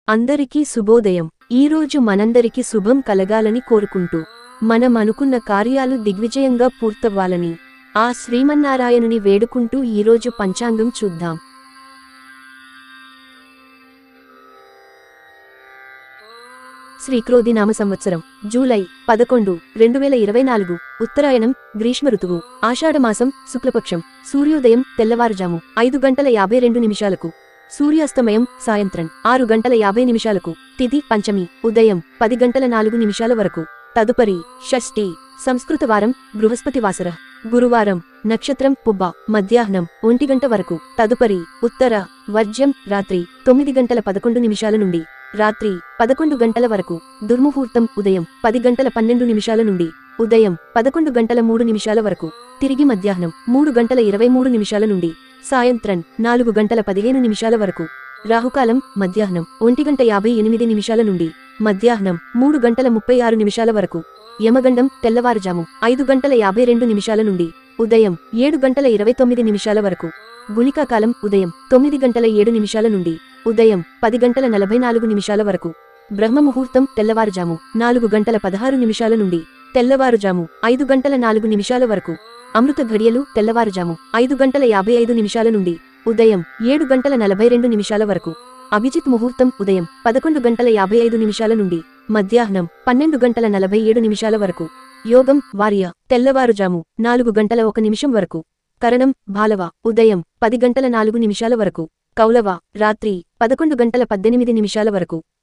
అందరికీ శుభోదయం ఈరోజు మనందరికి శుభం కలగాలని కోరుకుంటూ మనం అనుకున్న కార్యాలు దిగ్విజయంగా పూర్తవ్వాలని ఆ శ్రీమన్నారాయణుని వేడుకుంటూ ఈరోజు పంచాంగం చూద్దాం శ్రీక్రోధి నామ సంవత్సరం జూలై పదకొండు రెండు వేల ఇరవై నాలుగు ఉత్తరాయణం గ్రీష్మ ఋతువు ఆషాఢమాసం శుక్లపక్షం సూర్యోదయం తెల్లవారుజాము ఐదు గంటల యాభై రెండు నిమిషాలకు సూర్యాస్తమయం సాయంత్రం ఆరు గంటల యాభై నిమిషాలకు తిథి పంచమి ఉదయం పది గంటల నాలుగు నిమిషాల వరకు తదుపరి షష్ఠి సంస్కృత వారం బృహస్పతి వాసర గురువారం నక్షత్రం పుబ్బ మధ్యాహ్నం ఒంటి గంట వరకు తదుపరి ఉత్తర వర్జ్యం రాత్రి తొమ్మిది గంటల పదకొండు నిమిషాల నుండి రాత్రి పదకొండు గంటల వరకు దుర్ముహూర్తం ఉదయం పది గంటల పన్నెండు నిమిషాల నుండి ఉదయం పదకొండు గంటల మూడు నిమిషాల వరకు తిరిగి మధ్యాహ్నం మూడు గంటల ఇరవై మూడు నిమిషాల నుండి సాయంత్రం నాలుగు గంటల పదిహేను నిమిషాల వరకు రాహుకాలం మధ్యాహ్నం ఒంటి గంట యాభై ఎనిమిది నిమిషాల నుండి మధ్యాహ్నం మూడు గంటల ముప్పై ఆరు నిమిషాల వరకు యమగండం తెల్లవారుజాము ఐదు గంటల యాభై రెండు నిమిషాల నుండి ఉదయం ఏడు గంటల ఇరవై తొమ్మిది నిమిషాల వరకు గుళికాకాలం ఉదయం తొమ్మిది గంటల ఏడు నిమిషాల నుండి ఉదయం పది గంటల నలభై నాలుగు నిమిషాల వరకు బ్రహ్మ ముహూర్తం తెల్లవారుజాము నాలుగు గంటల పదహారు నిమిషాల నుండి తెల్లవారుజాము ఐదు గంటల నాలుగు నిమిషాల వరకు అమృత ఘడియలు తెల్లవారుజాము ఐదు గంటల యాభై ఐదు నిమిషాల నుండి ఉదయం ఏడు గంటల నలభై రెండు నిమిషాల వరకు అభిజిత్ ముహూర్తం ఉదయం పదకొండు గంటల యాభై ఐదు నిమిషాల నుండి మధ్యాహ్నం పన్నెండు గంటల నలభై ఏడు నిమిషాల వరకు యోగం వార్య తెల్లవారుజాము నాలుగు గంటల ఒక నిమిషం వరకు కరణం బాలవ ఉదయం పది గంటల నాలుగు నిమిషాల వరకు కౌలవ రాత్రి పదకొండు గంటల పద్దెనిమిది నిమిషాల వరకు